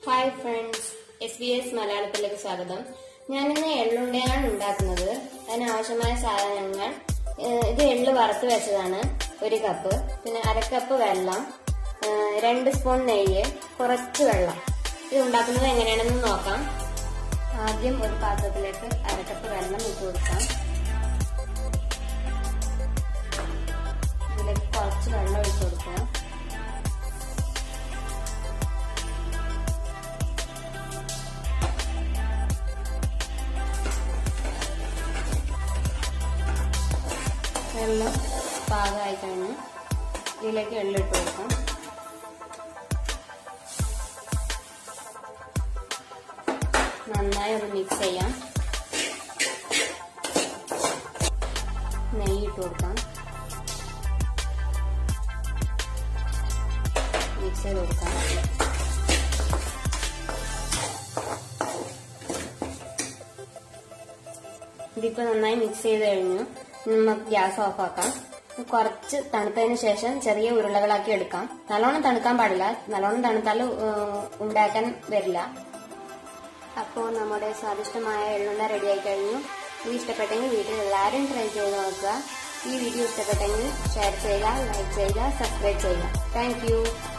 hi friends S B S മലയാളത്തിലേക്ക് സ്വാഗതം ഞാനിന്ന് എള്ളുണ്ടയാണ് ഉണ്ടാക്കുന്നത് അതിനാവശ്യമായ സാധനങ്ങൾ ഏഹ് ഇത് എള്ള് വറുത്ത് വെച്ചതാണ് ഒരു കപ്പ് പിന്നെ അരക്കപ്പ് വെള്ളം ഏഹ് രണ്ട് സ്പൂൺ നെയ്യ് കുറച്ച് വെള്ളം ഇത് ഉണ്ടാക്കുന്നത് എങ്ങനെയാണെന്ന് നോക്കാം ആദ്യം ഒരു പാത്രത്തിലേക്ക് അരക്കപ്പ് വെള്ളം ഇട്ട് കൊടുക്കാം ഇതിലേക്ക് കുറച്ച് വെള്ളം ഒഴിച്ചു കൊടുക്കാം വെള്ളം പാകമായി കഴിഞ്ഞ് ഇതിലേക്ക് എള്ളിട്ട് കൊടുക്കാം നന്നായി ഒന്ന് മിക്സ് ചെയ്യാം നെയ്യ് ഇട്ട് കൊടുക്കാം മിക്സ് ചെയ്ത് കൊടുക്കാം ഇതിപ്പോ നന്നായി മിക്സ് ചെയ്ത് കഴിഞ്ഞു ഇനി നമുക്ക് ഗ്യാസ് ഓഫ് ആക്കാം കുറച്ച് തണുത്തതിന് ശേഷം ചെറിയ ഉരുളകളാക്കി എടുക്കാം നല്ലോണം തണുക്കാൻ പാടില്ല നല്ലോണം തണുത്താൽ ഉണ്ടാക്കാൻ വരില്ല അപ്പോൾ നമ്മുടെ സ്വാദിഷ്ടമായ എള്ളുണ്ട റെഡി ആയി കഴിഞ്ഞു ഇത് ഇഷ്ടപ്പെട്ടെങ്കിൽ വീട്ടിൽ എല്ലാവരും ട്രൈ ചെയ്ത് നോക്കുക ഈ വീഡിയോ ഇഷ്ടപ്പെട്ടെങ്കിൽ ഷെയർ ചെയ്യുക ലൈക്ക് ചെയ്യുക സബ്സ്ക്രൈബ് ചെയ്യുക താങ്ക്